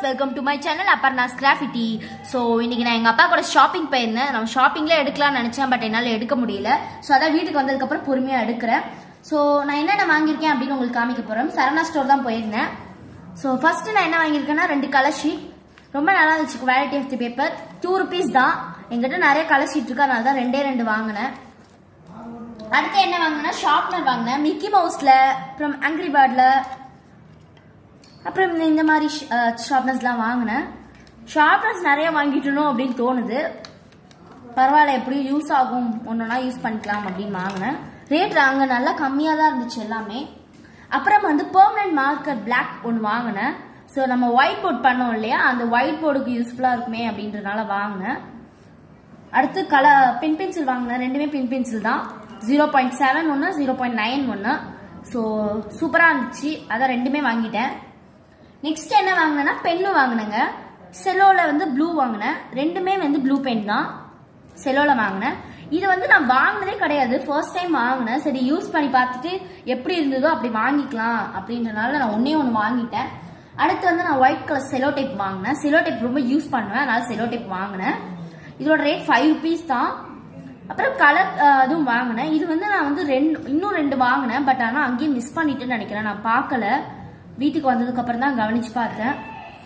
welcome to my channel Aparna's graffiti so இன்னைக்கு நான் எங்கள் அப்பா கூட ஷாப்பிங் போயிருந்தேன் நான் ஷாப்பிங்ல எடுக்கலாம்னு நினச்சேன் பட் என்னால் எடுக்க முடியல ஸோ அதான் வீட்டுக்கு வந்ததுக்கப்புறம் பொறுமையாக எடுக்கிறேன் ஸோ நான் என்னென்ன வாங்கியிருக்கேன் அப்படின்னு உங்களுக்கு காமிக்க போகிறேன் சரணா ஸ்டோர் தான் போயிருந்தேன் ஸோ ஃபர்ஸ்ட் நான் என்ன வாங்கியிருக்கேன்னா ரெண்டு கலர் ஷீட் ரொம்ப நல்லா இருந்துச்சு quality of the paper two rupees தான் எங்கிட்ட நிறைய கலர் ஷீட் இருக்கு அதனால தான் ரெண்டே ரெண்டு வாங்கினேன் அடுத்து என்ன வாங்கினேன் ஷார்ப்னர் வாங்கினேன் மிக்கி மவுஸில் அப்புறம் ஆங்கிரி பேர்டில் அப்புறம் இந்த- இந்த மாதிரி ஷார்ப்னர்ஸ்லாம் வாங்கினேன் ஷார்ப்னர்ஸ் நிறைய வாங்கிட்டணும் அப்படின்னு தோணுது பரவாயில்ல எப்படியும் யூஸ் ஆகும் ஒன்றா யூஸ் பண்ணிக்கலாம் அப்படின்னு வாங்கினேன் ரேட் அங்கே நல்லா கம்மியாக தான் இருந்துச்சு எல்லாமே அப்புறம் வந்து பெர்மனன்ட் மார்க்கர் பிளாக் ஒன்று வாங்கினேன் ஸோ நம்ம ஒயிட் போர்ட் பண்ணோம் இல்லையா அந்த ஒயிட் போர்டுக்கு யூஸ்ஃபுல்லாக இருக்குமே அப்படின்றனால வாங்கினேன் அடுத்து கலர் பென் பென்சில் வாங்கினேன் ரெண்டுமே பென் பென்சில் தான் ஜீரோ பாயிண்ட் செவன் ஒன்று ஜீரோ பாயிண்ட் நைன் ஒன்று ஸோ சூப்பராக இருந்துச்சு அதான் ரெண்டுமே வாங்கிட்டேன் நெக்ஸ்ட் என்ன வாங்கினேன்னா பென்னு வாங்கினேங்க செலோவில் வந்து ப்ளூ வாங்கினேன் ரெண்டுமே வந்து ப்ளூ பென் தான் செலோவில் வாங்கினேன் இது வந்து நான் வாங்கினதே கிடையாது ஃபர்ஸ்ட் டைம் வாங்கினேன் சரி யூஸ் பண்ணி பார்த்துட்டு எப்படி இருந்ததோ அப்படி வாங்கிக்கலாம் அப்படின்றனால நான் ஒன்றே ஒன்று வாங்கிட்டேன் அடுத்து வந்து நான் ஒயிட் கலர் செலோ டைப் வாங்கினேன் செலோ டைப் ரொம்ப யூஸ் பண்ணுவேன் அதனால செலோ டைப் வாங்கினேன் இதோட ரேட் ஃபைவ் ருபீஸ் தான் அப்புறம் கலர் அதுவும் வாங்கினேன் இது வந்து நான் வந்து ரெண்டு இன்னும் ரெண்டு வாங்கினேன் பட் ஆனால் அங்கேயே மிஸ் பண்ணிட்டேன்னு நினைக்கிறேன் நான் பார்க்கல வீட்டுக்கு வந்ததுக்கு அப்புறம் தான் கவனிச்சு பார்த்தேன்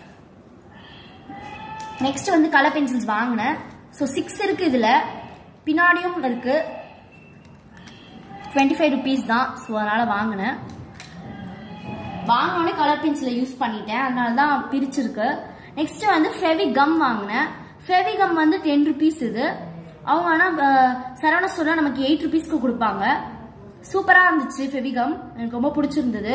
நெக்ஸ்ட் வந்து கலர் பென்சில்ஸ் வாங்கினேன் ஸோ சிக்ஸ் இருக்கு இதுல பின்னாடியும் இருக்கு டுவெண்ட்டி ஃபைவ் ருபீஸ் தான் ஸோ அதனால வாங்கினேன் வாங்கினோடனே கலர் பென்சிலை யூஸ் பண்ணிட்டேன் அதனால தான் பிரிச்சிருக்கு நெக்ஸ்ட் வந்து ஃபெவி கம் வாங்கினேன் ஃபெவி கம் வந்து டென் ருபீஸ் இது அவங்க ஆனால் சரவண ஸ்டோர்ல நமக்கு எயிட் ருபீஸ்க்கு கொடுப்பாங்க சூப்பராக இருந்துச்சு ஃபெவிகம் எனக்கு ரொம்ப பிடிச்சிருந்தது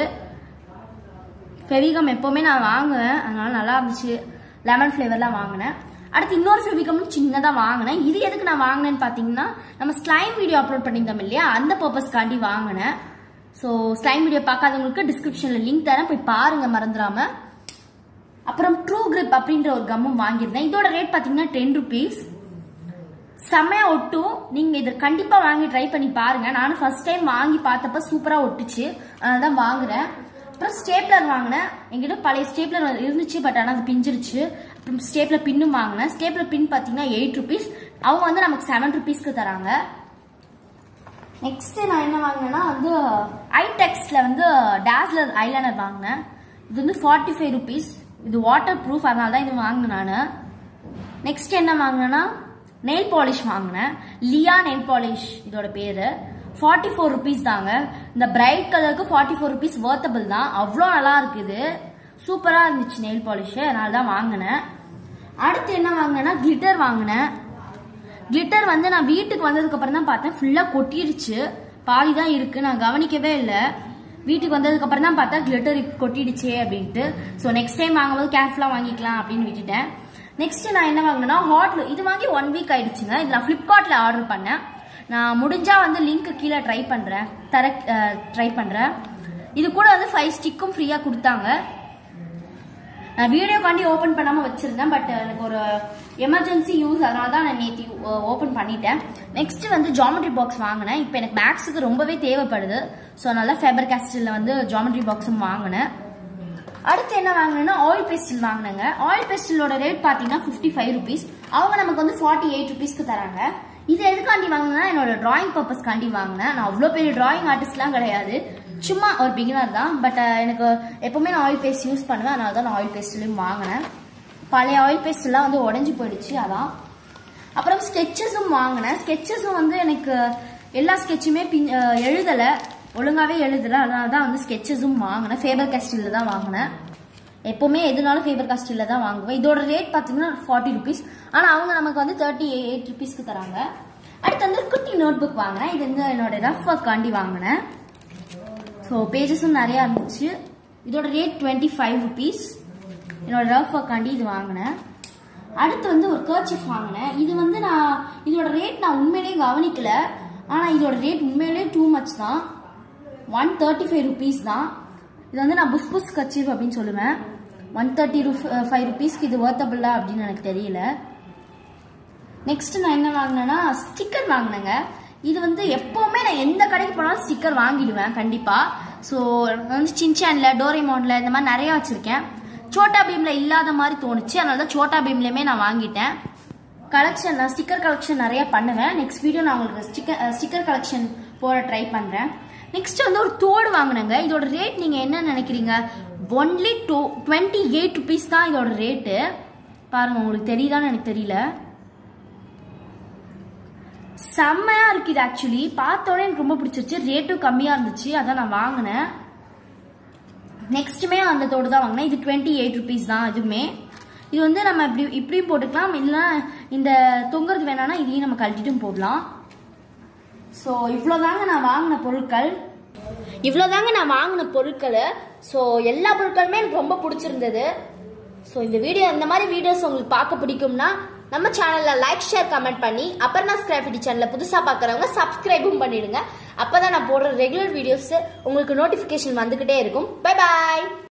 ஃபெவிகம் எப்போவுமே நான் வாங்குவேன் அதனால நல்லா இருந்துச்சு லெமன் ஃப்ளேவர்லாம் வாங்கினேன் அடுத்து இன்னொரு ஃபெவிகம் சின்னதாக வாங்கினேன் இது எதுக்கு நான் வாங்கினேன்னு பார்த்தீங்கன்னா நம்ம ஸ்லைம் வீடியோ அப்லோட் பண்ணியிருந்தோம் இல்லையா அந்த பர்பஸ்க்காண்டி வாங்கினேன் ஸோ ஸ்லைம் வீடியோ பார்க்காதவங்களுக்கு டிஸ்கிரிப்ஷனில் லிங்க் தரேன் போய் பாருங்க மறந்துடாம அப்புறம் ட்ரூ கிரிப் அப்படின்ற ஒரு கம்மும் வாங்கியிருந்தேன் இதோட ரேட் பார்த்தீங்கன்னா டென் ருபீஸ் செம்மையா ஒட்டும் நீங்க இதை கண்டிப்பா வாங்கி ட்ரை பண்ணி பாருங்க நானும் ஃபர்ஸ்ட் டைம் வாங்கி பார்த்தப்ப சூப்பரா ஒட்டுச்சு அதனால தான் வாங்குறேன் அப்புறம் ஸ்டேப்லர் வாங்கினேன் என்கிட்ட பழைய ஸ்டேப்லர் இருந்துச்சு பட் ஆனால் அது பிஞ்சிருச்சு அப்புறம் ஸ்டேப்லர் பின்னும் வாங்கினேன் ஸ்டேப்லர் பின் பார்த்தீங்கன்னா எயிட் ருபீஸ் அவங்க வந்து நமக்கு செவன் ருபீஸ்க்கு தராங்க நெக்ஸ்ட் நான் என்ன வாங்கினேன்னா வந்து ஐடெக்ஸ்ல வந்து டேஸ்லர் ஐலைனர் வாங்கினேன் இது வந்து ஃபார்ட்டி ஃபைவ் ருபீஸ் இது வாட்டர் ப்ரூஃப் அதனால தான் இது வாங்கினேன் நான் நெக்ஸ்ட் என்ன வாங்கினேன்னா நெயில் பாலிஷ் வாங்கினேன் லியா நெயில் பாலிஷ் இதோட பேரு ஃபார்ட்டி ஃபோர் ருபீஸ் தாங்க இந்த பிரைட் கலருக்கு ஃபார்ட்டி ஃபோர் ருபீஸ் வர்த்தபிள் தான் அவ்வளோ நல்லா இருக்குது சூப்பராக இருந்துச்சு நெயில் பாலிஷ் அதனால தான் வாங்கினேன் அடுத்து என்ன வாங்கினேன்னா கிளிட்டர் வாங்கினேன் கிளிட்டர் வந்து நான் வீட்டுக்கு வந்ததுக்கு அப்புறம் தான் பார்த்தேன் ஃபுல்லாக கொட்டிடுச்சு பாதி தான் இருக்கு நான் கவனிக்கவே இல்லை வீட்டுக்கு வந்ததுக்கு அப்புறம் தான் பார்த்தா கிளிட்டர் கொட்டிடுச்சே அப்படின்ட்டு ஸோ நெக்ஸ்ட் டைம் வாங்கும்போது கேர்ஃபுல்லாக வாங்கிக்கலாம் அப்படின்னு விட்டுட்டேன் நெக்ஸ்ட் நான் என்ன வாங்கினேன்னா ஹாட்ல இது வாங்கி ஒன் வீக் ஆயிடுச்சுங்க இது நான் ஃப்ளிப்கார்ட்ல ஆர்டர் பண்ணேன் நான் முடிஞ்சா வந்து லிங்க் கீழே ட்ரை பண்றேன் தர ட்ரை பண்றேன் இது கூட வந்து ஃபைவ் ஸ்டிக்கும் ஃப்ரீயா கொடுத்தாங்க நான் வீடியோக்காண்டி ஓப்பன் பண்ணாம வச்சிருந்தேன் பட் எனக்கு ஒரு எமர்ஜென்சி யூஸ் அதனால தான் நான் நேற்று ஓப்பன் பண்ணிட்டேன் நெக்ஸ்ட் வந்து ஜாமெட்ரி பாக்ஸ் வாங்கினேன் இப்போ எனக்கு மேக்ஸுக்கு ரொம்பவே தேவைப்படுது ஸோ அதனால ஃபேபர் கேஸ்டில் வந்து ஜாமெட்ரி பாக்ஸும் வாங்கினேன் அடுத்து என்ன வாங்கினேன்னா ஆயில் பேஸ்டில் வாங்கினேங்க ஆயில் பேஸ்டிலோட ரேட் பார்த்தீங்கன்னா ஃபிஃப்டி ஃபைவ் ருபீஸ் அவங்க நமக்கு வந்து ஃபார்ட்டி எயிட் ருபீஸ்க்கு தராங்க இது எதுக்காண்டி வாங்கினா என்னோட டிராயிங் பர்பஸ்க்காண்டி வாங்கினேன் நான் அவ்வளோ பெரிய டிராயிங் ஆர்டிஸ்ட்லாம் கிடையாது சும்மா ஒரு பிகினர் தான் பட் எனக்கு எப்பவுமே நான் ஆயில் பேஸ்ட் யூஸ் பண்ணுவேன் அதனால தான் நான் ஆயில் பேஸ்ட்லையும் வாங்கினேன் பழைய ஆயில் பேஸ்ட்லாம் வந்து உடஞ்சி போயிடுச்சு அதான் அப்புறம் ஸ்கெச்சஸும் வாங்கினேன் ஸ்கெச்சஸும் வந்து எனக்கு எல்லா ஸ்கெட்சுமே பின் அஹ் எழுதலை ஒழுங்காவே எழுதலை அதனால தான் வந்து ஸ்கெச்சஸும் வாங்கினேன் ஃபேபர் கேஸ்டில் தான் வாங்கினேன் எப்போவுமே எதுனாலும் ஃபேபர் காஸ்டில் தான் வாங்குவேன் இதோட ரேட் பார்த்தீங்கன்னா ஃபார்ட்டி ருபீஸ் ஆனால் அவங்க நமக்கு வந்து தேர்ட்டி எயிட் ருபீஸ்க்கு தராங்க அடுத்து வந்து குட்டி நோட் புக் வாங்கினேன் இது வந்து என்னோட ரஃப் ஒர்க்காண்டி வாங்கினேன் ஸோ பேஜஸும் நிறையா இருந்துச்சு இதோட ரேட் டுவெண்ட்டி ஃபைவ் ருபீஸ் என்னோட ரஃப் ஒர்க்காண்டி இது வாங்கினேன் அடுத்து வந்து ஒரு கர்ச்சிஃப் வாங்கினேன் இது வந்து நான் இதோட ரேட் நான் உண்மையிலேயே கவனிக்கல ஆனால் இதோட ரேட் உண்மையிலேயே டூ மச் தான் ஒன் தேர்ட்டி ஃபைவ் ருபீஸ் தான் இது வந்து நான் புஸ் புஸ் கர்ச்சிஃப் அப்படின்னு சொல்லுவேன் ஒன் தேர்ட்டி ருஃப் ஃபைவ் ருபீஸ்க்கு இது ஒர்த்தபிளா அப்படின்னு எனக்கு தெரியல நெக்ஸ்ட் நான் என்ன வாங்கினேன்னா ஸ்டிக்கர் வாங்கினேங்க இது வந்து எப்பவுமே நான் எந்த கடைக்கு போனாலும் ஸ்டிக்கர் வாங்கிடுவேன் கண்டிப்பா ஸோ வந்து சின்சான்ல டோரேமோன்ல இந்த மாதிரி நிறைய வச்சிருக்கேன் சோட்டா பீம்ல இல்லாத மாதிரி தோணுச்சு அதனால தான் சோட்டா பீம்லயுமே நான் வாங்கிட்டேன் கலெக்ஷன் நான் ஸ்டிக்கர் கலெக்ஷன் நிறைய பண்ணுவேன் நெக்ஸ்ட் வீடியோ நான் உங்களுக்கு ஸ்டிக்கர் ஸ்டிக்கர் கலெக்ஷன் போட ட்ரை பண்றேன் நெக்ஸ்ட் வந்து ஒரு தோடு வாங்கினேங்க இதோட ரேட் நீங்க என்ன நினைக்கிறீங்க only two twenty eight rupees தான் இதோட ரேட்டு பாருங்க உங்களுக்கு தெரியுதான்னு எனக்கு தெரியல செம்மையா இருக்கு இது ஆக்சுவலி பார்த்தோன்னே எனக்கு ரொம்ப பிடிச்சிருச்சு ரேட்டும் கம்மியா இருந்துச்சு அதான் நான் வாங்கினேன் நெக்ஸ்ட்டுமே அந்த தோடு தான் வாங்கினேன் இது டுவெண்ட்டி எயிட் ருபீஸ் தான் இதுவுமே இது வந்து நம்ம இப்படி இப்படியும் போட்டுக்கலாம் இல்லைன்னா இந்த தொங்குறது வேணாம்னா இதையும் நம்ம கழட்டிட்டும் போடலாம் ஸோ இவ்வளோதாங்க நான் வாங்கின பொருட்கள் இவ்வளோதாங்க நான் வாங்கின பொருட்கள் ஸோ எல்லா பொருட்களுமே எனக்கு ரொம்ப பிடிச்சிருந்தது ஸோ இந்த வீடியோ இந்த மாதிரி வீடியோஸ் உங்களுக்கு பார்க்க பிடிக்கும்னா நம்ம சேனலில் லைக் ஷேர் கமெண்ட் பண்ணி அபர்ணா ஸ்கிராஃபிட்டி சேனலை புதுசாக பார்க்குறவங்க சப்ஸ்கிரைபும் பண்ணிடுங்க அப்போ தான் நான் போடுற ரெகுலர் வீடியோஸ் உங்களுக்கு நோட்டிஃபிகேஷன் வந்துக்கிட்டே இருக்கும் பை பாய்